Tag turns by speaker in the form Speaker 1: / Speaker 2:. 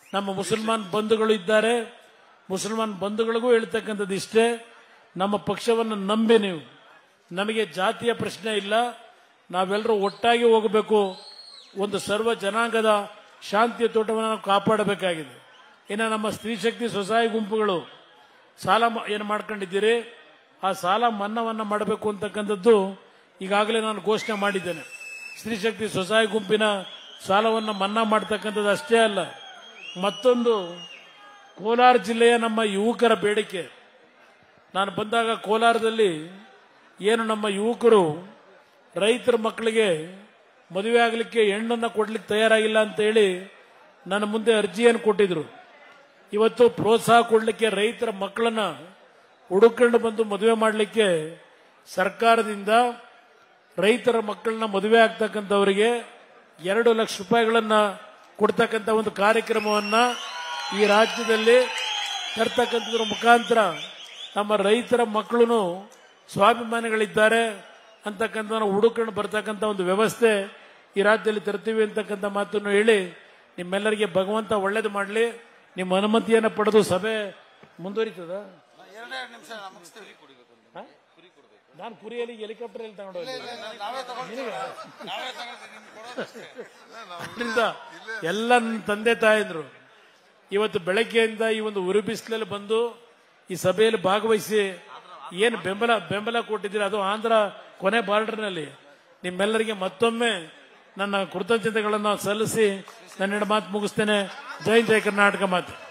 Speaker 1: ನಮ್ಮ ಮುಸಲ್ಮಾನ್ ಬಂಧುಗಳು ಇದ್ದಾರೆ ಮುಸಲ್ಮಾನ್ ಬಂಧುಗಳಿಗೂ ಹೇಳ್ತಕ್ಕಂಥದ್ದು ಇಷ್ಟೇ ನಮ್ಮ ಪಕ್ಷವನ್ನು ನಂಬಿ ನೀವು ನಮಗೆ ಜಾತಿಯ ಪ್ರಶ್ನೆ ಇಲ್ಲ ನಾವೆಲ್ಲರೂ ಒಟ್ಟಾಗಿ ಹೋಗಬೇಕು ಒಂದು ಸರ್ವ ಜನಾಂಗದ ಶಾಂತಿಯ ತೋಟವನ್ನು ನಾವು ಕಾಪಾಡಬೇಕಾಗಿದೆ ಇನ್ನು ನಮ್ಮ ಸ್ತ್ರೀ ಶಕ್ತಿ ಸ್ವಸಹಾಯ ಗುಂಪುಗಳು ಸಾಲ ಮ- ಏನು ಮಾಡ್ಕೊಂಡಿದ್ದೀರಿ ಆ ಸಾಲ ಮನ್ನಾವನ್ನ ಮಾಡಬೇಕು ಅಂತಕ್ಕಂಥದ್ದು ಈಗಾಗಲೇ ನಾನು ಘೋಷಣೆ ಮಾಡಿದ್ದೇನೆ ಸ್ತ್ರೀ ಶಕ್ತಿ ಸ್ವಸಹಾಯ ಗುಂಪಿನ ಸಾಲವನ್ನು ಮನ್ನಾ ಮಾಡ್ತಕ್ಕಂಥದ್ದು ಅಷ್ಟೇ ಅಲ್ಲ ಮತ್ತೊಂದು ಕೋಲಾರ ಜಿಲ್ಲೆಯ ನಮ್ಮ ಯುವಕರ ಬೇಡಿಕೆ ನಾನು ಬಂದಾಗ ಕೋಲಾರದಲ್ಲಿ ಏನು ನಮ್ಮ ಯುವಕರು ರೈತರ ಮಕ್ಕಳಿಗೆ ಮದುವೆ ಆಗಲಿಕ್ಕೆ ಹೆಣ್ಣನ್ನು ಕೊಡ್ಲಿಕ್ಕೆ ತಯಾರಾಗಿಲ್ಲ ಅಂತ ಹೇಳಿ ನನ್ನ ಮುಂದೆ ಅರ್ಜಿಯನ್ನು ಕೊಟ್ಟಿದ್ರು ಇವತ್ತು ಪ್ರೋತ್ಸಾಹ ಕೊಡಲಿಕ್ಕೆ ರೈತರ ಮಕ್ಕಳನ್ನ ಹುಡುಕೊಂಡು ಬಂದು ಮದುವೆ ಮಾಡಲಿಕ್ಕೆ ಸರ್ಕಾರದಿಂದ ರೈತರ ಮಕ್ಕಳನ್ನ ಮದುವೆ ಆಗ್ತಕ್ಕಂಥವರಿಗೆ ಎರಡು ಲಕ್ಷ ರೂಪಾಯಿಗಳನ್ನ ಕೊಡ್ತಕ್ಕಂಥ ಒಂದು ಕಾರ್ಯಕ್ರಮವನ್ನ ಈ ರಾಜ್ಯದಲ್ಲಿ ತರ್ತಕ್ಕಂಥದ್ರ ಮುಖಾಂತರ ನಮ್ಮ ರೈತರ ಮಕ್ಕಳು ಸ್ವಾಭಿಮಾನಿಗಳಿದ್ದಾರೆ ಅಂತಕ್ಕಂಥ ಹುಡುಕೊಂಡು ಬರ್ತಕ್ಕಂಥ ಒಂದು ವ್ಯವಸ್ಥೆ ಈ ರಾಜ್ಯದಲ್ಲಿ ತರ್ತೀವಿ ಅಂತಕ್ಕಂಥ ಮಾತನ್ನು ಹೇಳಿ ನಿಮ್ಮೆಲ್ಲರಿಗೆ ಭಗವಂತ ಒಳ್ಳೇದು ಮಾಡಲಿ ನಿಮ್ಮ ಅನುಮತಿಯನ್ನು ಪಡೆದು ಸಭೆ ಮುಂದುವರಿತದ
Speaker 2: ಎರಡೆರಡು ನಿಮಿಷ ಮುಗಿಸ್ತೀವಿ
Speaker 1: ನಾನು ಕುರಿಯಲ್ಲಿ ಹೆಲಿಕಾಪ್ಟರ್ ಅಲ್ಲಿ ತಗೊಂಡು
Speaker 2: ನಾವೇ ತಗೊಳ್ತೀವಿ ನಾವೇ ತಗೊಳ್ತೀವಿ ನಿಮ್ಗೆ ಕೊಡೋದಷ್ಟೇ
Speaker 1: ಅದರಿಂದ ಎಲ್ಲ ನನ್ನ ತಂದೆ ತಾಯಂದ್ರು ಇವತ್ತು ಬೆಳಗ್ಗೆಯಿಂದ ಈ ಒಂದು ಉರು ಬಿಸಿಲಲ್ಲಿ ಬಂದು ಈ ಸಭೆಯಲ್ಲಿ ಭಾಗವಹಿಸಿ ಏನು ಬೆಂಬಲ ಬೆಂಬಲ ಕೊಟ್ಟಿದ್ದೀರಿ ಅದು ಆಂಧ್ರ ಕೊನೆ ಬಾರ್ಡರ್ನಲ್ಲಿ ನಿಮ್ಮೆಲ್ಲರಿಗೆ ಮತ್ತೊಮ್ಮೆ ನನ್ನ ಕೃತಜ್ಞತೆಗಳನ್ನು ಸಲ್ಲಿಸಿ ನನ್ನ ಮಾತು ಮುಗಿಸ್ತೇನೆ ಜೈ ಜೈ ಕರ್ನಾಟಕ ಮಾತು